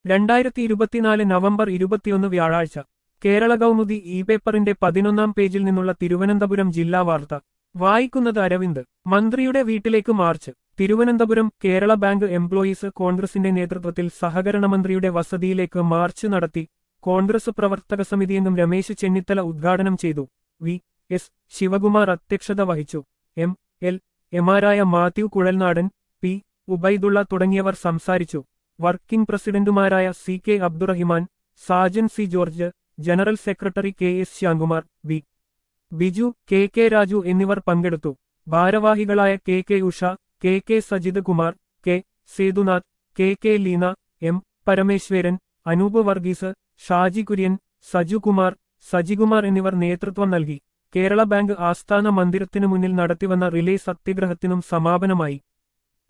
രണ്ടായിരത്തി ഇരുപത്തിനാല് നവംബർ ഇരുപത്തിയൊന്ന് വ്യാഴാഴ്ച കേരള കൗമുദി ഇ പേപ്പറിന്റെ പതിനൊന്നാം പേജിൽ നിന്നുള്ള തിരുവനന്തപുരം ജില്ലാ വാർത്ത വായിക്കുന്നത് അരവിന്ദ് മന്ത്രിയുടെ വീട്ടിലേക്ക് march Thiruvananthapuram Kerala bank employees കോൺഗ്രസിന്റെ നേതൃത്വത്തിൽ സഹകരണ മന്ത്രിയുടെ വസതിയിലേക്ക് മാർച്ച് നടത്തി കോൺഗ്രസ് പ്രവർത്തക സമിതിയംഗം രമേശ് ചെന്നിത്തല ഉദ്ഘാടനം ചെയ്തു വി എസ് ശിവകുമാർ അധ്യക്ഷത വഹിച്ചു എം എൽ എമാരായ മാത്യു കുഴൽനാടൻ പി ഉബൈദുള്ള തുടങ്ങിയവർ സംസാരിച്ചു വർക്കിംഗ് പ്രസിഡന്റുമാരായ C K Abdurahiman Sajan C George general secretary K S Shyamkumar V Biju K K Raju എന്നിവർ പങ്കെടുത്തു ഭാരവാഹികളായ K K Usha K K Sajith Kumar K Sethunath K K Leena M Parameswaran Anoop Varghese Shaji Kurian Sajukumar Sajikumar എന്നിവർ നേതൃത്വം നൽകി കേരള ബാങ്ക് ആസ്ഥാന മന്ദിരത്തിനു മുന്നിൽ നടത്തിവന്ന റിലേ സത്യഗ്രഹത്തിനും സമാപനമായി